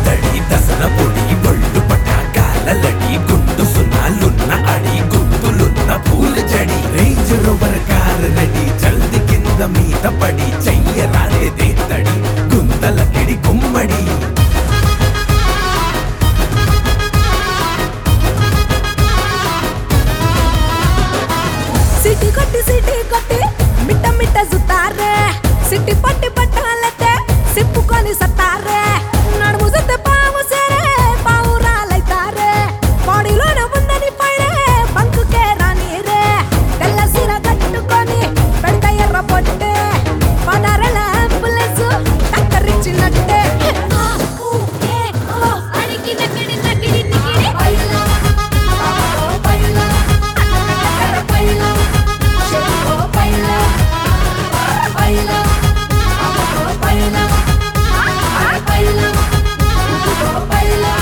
దడి దసర పొడి ఒళ్ళు పట కాలలడి గుండు సున్నాలున్న అడి గుంతులున్న పూల జడి రేంజ్ రోవర్ కార్ రెడీ జల్ది కింద మీద పడి చెయ్యరాలేదే తడి గుంతల కిడి గుమ్మడి సిటీ కొట్టి సిటీ కొట్టి మిట్ట మిట్ట సుతారే సిటీ పట్టి పట్టాలతే సిప్పుకొని సత్తారే నడుము సుత్తే పావు సేరే పావురాలైతారే బాడీలోనే ఉందని పైడే బంకుకే రానీరే తెల్ల సిర కట్టుకొని పెడత ఎర్ర పొట్టే పదారల అంబులెన్స్ టక్కరిచ్చినట్టే ఆ, ఊ, ఏ, ఓ, అడిగి నకిడి నకిడి నికిడి. పైలా, ఓ, పైలా, అక్కడ పైలా, చెరుకో పైలా, పైలా, ఓ, పైలా, ఆ, పైలా, ఓ, పైలా.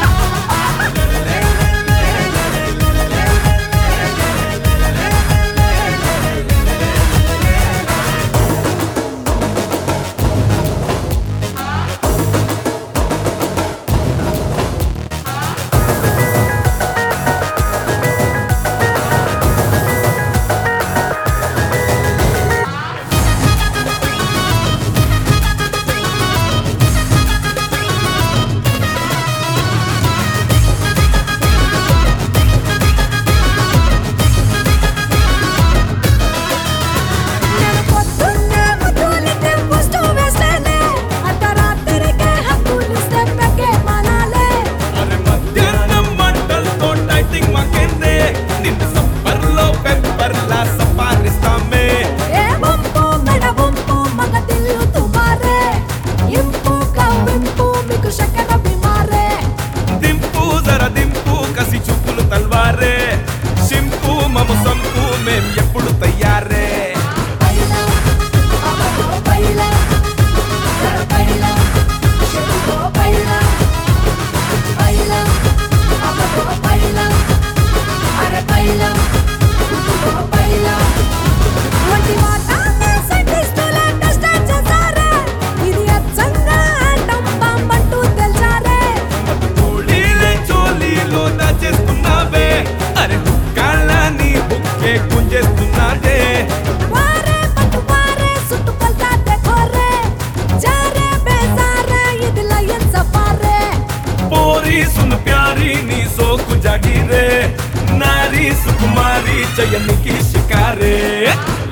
నేను పొద్దున్నే ముద్దులితే పుస్తు వేస్తేనే అర్ధరాత్రికి హక్కులిస్తే పెక్కే మనాలే అరే మధ్యాహ్నం మంటలతో టైటింగ్ మాకేందే నిన్ను సప్పర్లో పెప్పర్లా సపారిస్తామే ఏ వంపు మెడ వంపు మగ తిల్లు తుమారే ఇంపు కవ్వింపు మీకు చక్కెర బిమారే దింపు జర దింపు కసి చూపులు తల్వారే సింపు మము సంపు మేం ఎప్పుడు తయ్యారే పైలా అమ్మో పైలా జర పైలా చెరుకో పైలా పైలా అమ్మో పైలా అరే పైలా ఓ పైలా వంటి వాటాన్ని సైంటిస్టులే టెస్ట్ చేశారే ఇది అచ్చంగా ఆటం బాంబంటూ తెలిసారే తోడీలే చోలీలో దాచేస్తున్నావే అరే కాళ్ళని బుక్కే గుంజేస్తున్నాడే వారే పట్టు వారే సుట్టు పల్టాతే కోరే జారే బేజారే ఇది లయన్ సఫారే పోరి సున్ ప్యారీ నీ సోకు జాగిరే నారీ సుకుమారి చయనికి షికారే